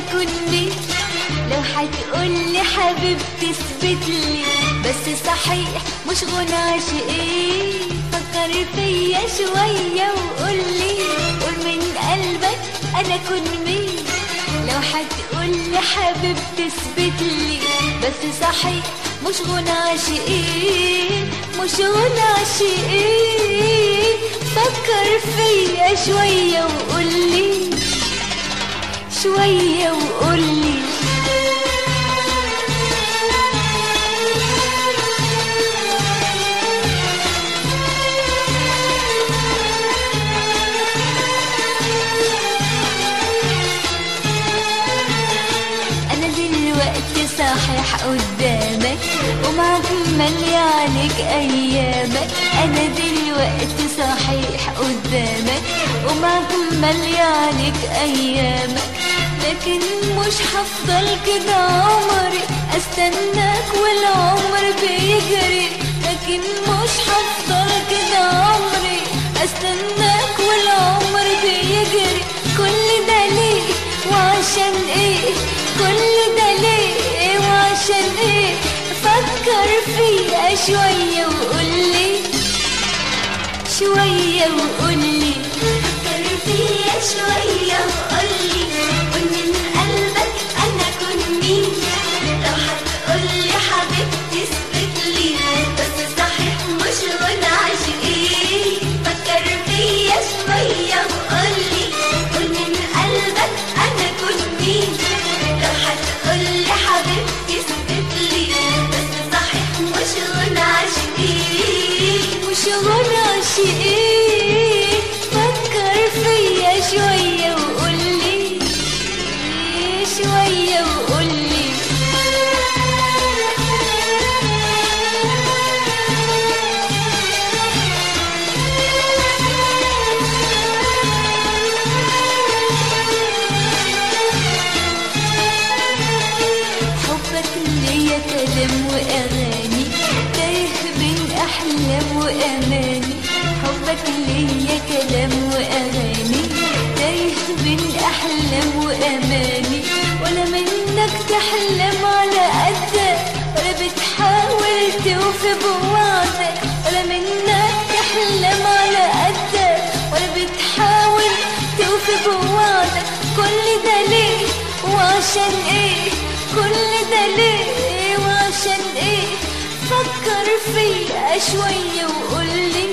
اكون مين لو هتقولي حبيبتي اثبت لي بس صحيح مش غنى عاشقين فكر فيا شوية وقولي قول من قلبك انا اكون مين لو هتقولي حبيبتي اثبت لي بس صحيح مش غنى عاشقين مش غنى عاشقين فكر فيا شوية وقولي شوية وقولي أنا دلوقتي صحيح قدامك ومعك مالي عليك أيامك أنا دلوقتي صحيح قدامك ومعك مالي عليك أيامك لكن مش هفضل كده عمري استناك والعمر بيجري لكن مش هفضل كده عمري استناك والعمر بيجري كل ده ليه وعشان ايه كل ده ليه وعشان ايه فكر فيها شوية وقولي شوية وقولي فكر فيا شوية وقولي قول من قلبك أنا كن مين لو هتقولي حبيبتي اثبت لي بس صحيح مش غنى عاشقين فكر فيا شوية وقولي قول من قلبك أنا كن مين لو هتقولي حبيبتي اثبت لي بس صحيح مش غنى عاشقين مش غنى عاشقين فكر فيا شوية وقولي شوية وقولي حبك ليا كلام وأغاني تايه بين أحلام وأماني حبك ليا كلام وأغاني تايه بين أحلام وأماني ولا منك تحلم على قدك ولا بتحاول توفي بوعدك ولا منك تحلم على قدك ولا بتحاول توفي بوعدك كل ده ليه وعشان ايه كل ده ليه وعشان ايه فكر فيا شوية وقولي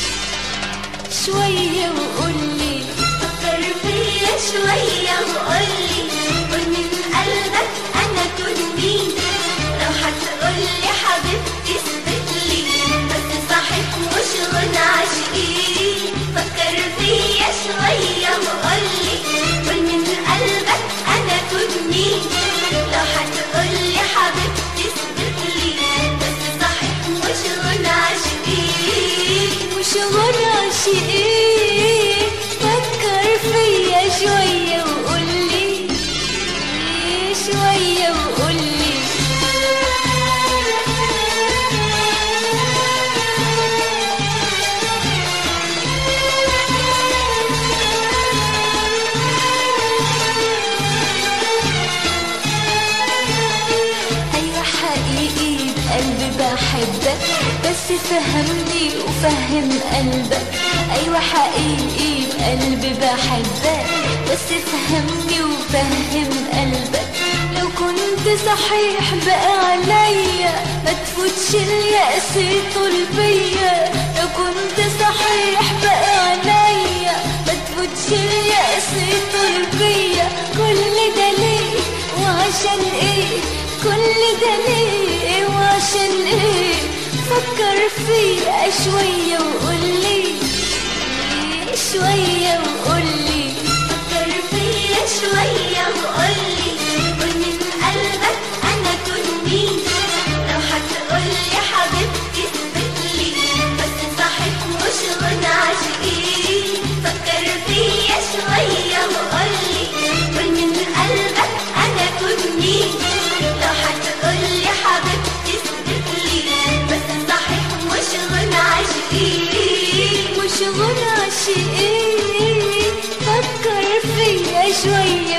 شوية وقولي فكر فيا شوية وقولي قول من قلبك أنا كن مين لو هتقولي حبيبتي اثبت لي بس صحيح مش غنى عاشقين فكر فيا شوية وقولي قول من قلبك أنا كن مين لو هتقولي حبيبتي اثبت لي بس صحيح مش غنى عاشقين مش غنى عاشقين فكر فيا شوية وقولي شوية وقولي أيوة حقيقي بقلبي بحبك بس فهمني وفهم قلبك أيوة حقيقي بقلبي بحبك بس فهمني وفهم قلبك لو كنت صحيح بقى عليا ما تفوتش اليأس طول بيا لو كنت صحيح بقى عليا ما تفوتش اليأس طول بيا كل ده ليه وعشان ايه كل ده ليه وعشان ايه فكر فيا شوية وقولي شوية وقولي فكر فيا شوية وقولي قول من قلبك أنا كن مين لو هتقولي حبيبتي اثبت لي بس صحيح مش غنى عاشقين فكر فيا شوية وقولي قول من قلبك أنا كن مين لو هتقولي حبيبتي اثبت لي بس صحيح مش غنى عاشقين مش غنى عاشقين فكر فيا شوية